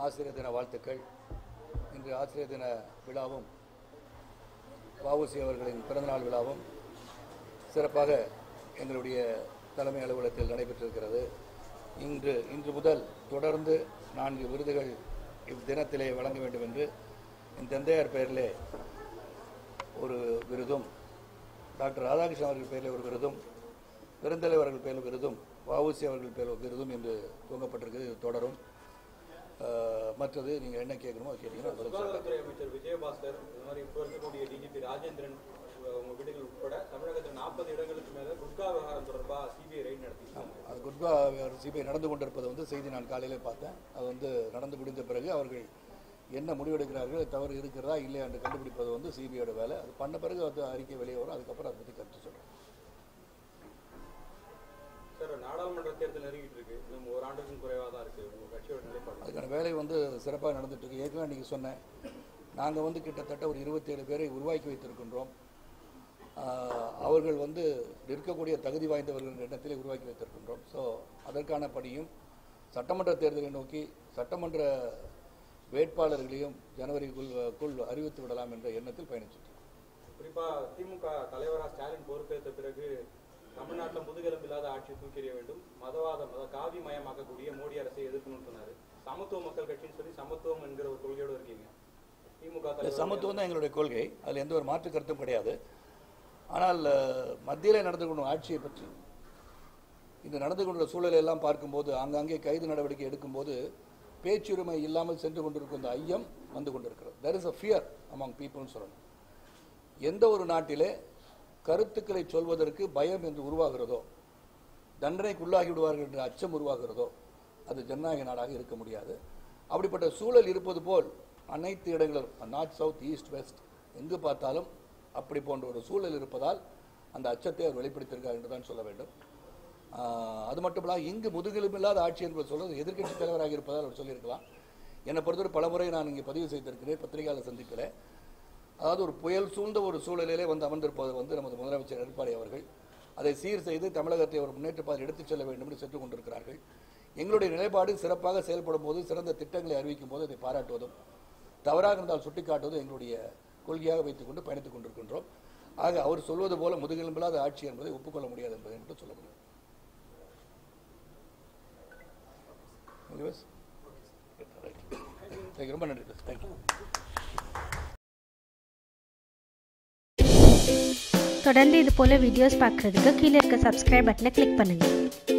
ஆசிரியர் தின வாழ்த்துக்கள் இன்று ஆசிரியர் தின விழாவும் வஉசி அவர்களின் பிறந்தநாள் விழாவும் சிறப்பாக எங்களுடைய தலைமை அலுவலகத்தில் நடைபெற்றிருக்கிறது இன்று இன்று முதல் தொடர்ந்து நான்கு விருதுகள் இத்தினத்திலே வழங்க வேண்டும் என்று என் தந்தையார் பெயரிலே ஒரு விருதும் டாக்டர் ராதாகிருஷ்ணன் அவர்கள் பெயரில் ஒரு விருதும் பெருந்தலைவர் அவர்கள் பெயரில் விருதும் வஉசி அவர்கள் பெயரில் ஒரு விருதும் என்று துவங்கப்பட்டிருக்கு இது தொடரும் அஹ், மற்றது நீங்கள் என்ன கேட்கணுமோ அது கேட்டீங்கன்னா பதில் சொல்றேன். சுகாதாரத்துறை அமைச்சர் விஜயபாஸ்கர் இந்த மாதிரி இப்போ இருக்கக்கூடிய டிஜிபி ராஜேந்திரன் உங்க- உங்க வீடுகள் உட்பட தமிழகத்தில் நாற்பது இடங்களுக்கு மேல குட்கா விவகாரம் தொடர்பா சிபிஐ ரைட் நடத்திருக்காங்க அது குட்கா சிபிஐ நடந்து கொண்டிருப்பது வந்து செய்தி நான் காலையிலே பார்த்தேன் அது வந்து நடந்து முடிந்த பிறகு அவர்கள் என்ன முடிவெடுக்கிறார்கள் தவறு இருக்கிறதா இல்லையா என்று கண்டுபிடிப்பது வந்து சிபிஐயோட வேலை அது பண்ண பிறகு அது அறிக்கை வெளியே வரும் அதுக்கப்புறம் அதை பற்றி கருத்து சொல்கிறேன் சார் நாடாளுமன்ற தேர்தல் நெருங்கிட்டு இருக்கு இன்னும் ஒரு ஆண்டுக்கும் குறைவா தான் இருக்கு உங்க கட்சியோட நிலைப்பாடு அதுக்கான வேலை வந்து சிறப்பாக நடந்துட்டு இருக்கு ஏற்கனவே நீங்கள் சொன்னேன் நாங்கள் வந்து கிட்டத்தட்ட ஒரு இருபத்தேழு பேரை உருவாக்கி வைத்திருக்கின்றோம் ஆஹ், அவர்கள் வந்து இருக்கக்கூடிய தகுதி வாய்ந்தவர்கள் என்ற எண்ணத்திலே உருவாக்கி வைத்திருக்கின்றோம் ஸோ அதற்கான பணியும் சட்டமன்ற தேர்தலை நோக்கி சட்டமன்ற வேட்பாளர்களையும் ஜனவரிக்குள் குள் அறிவித்து விடலாம் என்ற எண்ணத்தில் பயணிச்சுட்டு இருக்கோம். குறிப்பா திமுக தலைவரா ஸ்டாலின் பொறுப்பேற்ற பிறகு தமிழ்நாட்டில் முதுகெலும்பு இல்லாத ஆட்சி தூக்கி எறிய வேண்டும் மதவாதம் அதாவது காவி மயமாக்கக்கூடிய மோடி அரசை எதிர்க்கணும்னு சொன்னாரு சமத்துவ மக்கள் கட்சின்னு சொல்லி சமத்துவம் என்கிற ஒரு கொள்கையோட இருக்கீங்க திமுக இந்த தலைவர் சமத்துவம் தான் எங்களுடைய கொள்கை அதில் எந்த ஒரு மாற்று கருத்தும் கிடையாது ஆனால் மத்தியில் நடந்து கொண்ட ஆட்சியை பற்றி இந்த நடந்து கொண்ட சூழலை எல்லாம் பார்க்கும்போது ஆங்காங்கே கைது நடவடிக்கை எடுக்கும்போது பேச்சுரிமை இல்லாமல் சென்று கொண்டிருக்கும் இந்த ஐயம் வந்து கொண்டிருக்கிறது there is a fear among பீப்புள்னு சொல்லணும் எந்த ஒரு நாட்டிலே கருத்துக்களை சொல்வதற்கு பயம் என்று உருவாகிறதோ தண்டனைக்கு உள்ளாகி விடுவார்கள் என்ற அச்சம் உருவாகிறதோ அது ஜனநாயக நாடாக இருக்க முடியாது அப்படிப்பட்ட சூழல் இருப்பது போல் அனைத்து இடங்களும் நார்த் சவுத் ஈஸ்ட் வெஸ்ட் எங்கு பார்த்தாலும் அப்படி போன்ற ஒரு சூழல் இருப்பதால் அந்த அச்சத்தை அவர் வெளிப்படுத்தியிருக்கார் என்று தான் சொல்ல வேண்டும் ஆஹ், அது மட்டுமல்ல இங்கு முதுகெலும்பில்லாத ஆட்சி என்பது சொல்வது எதிர்க்கட்சி தலைவராக இருப்பதால் அவர் சொல்லியிருக்கலாம் என்னை பொறுத்தவரை பலமுறை நான் இங்கே பதிவு செய்திருக்கிறேன் பத்திரிகையாளர் சந்திப்பில் அதாவது ஒரு புயல் சூழ்ந்த ஒரு சூழலிலே வந்து அமர்ந்திருப்பது வந்து நமது முதலமைச்சர் எடப்பாடி அவர்கள் அதை சீர் செய்து தமிழகத்தை ஒரு முன்னேற்ற பாதையில் எடுத்துச் செல்ல வேண்டும் என்று சென்று கொண்டிருக்கிறார்கள் எங்களுடைய நிலைப்பாடு சிறப்பாக செயல்படும் போது சிறந்த திட்டங்களை அறிவிக்கும் போது அதை பாராட்டுவதும் தவறாக இருந்தால் சுட்டிக்காட்டுவதும் எங்களுடைய கொள்கையாக வைத்துக்கொண்டு பயணித்துக் கொண்டிருக்கின்றோம் ஆக அவர் சொல்வது போல முதுகெலும்பில்லாத ஆட்சி என்பதை ஒப்புக்கொள்ள முடியாது என்பதை மட்டும் சொல்ல முடியும் Right. ரொம்ப நன்றி தேங்க்யூ தொடர்ந்து இது போல வீடியோஸ் பார்க்குறதுக்கு கீழே இருக்க சப்ஸ்கிரைப் பட்டனை கிளிக் பண்ணுங்கள்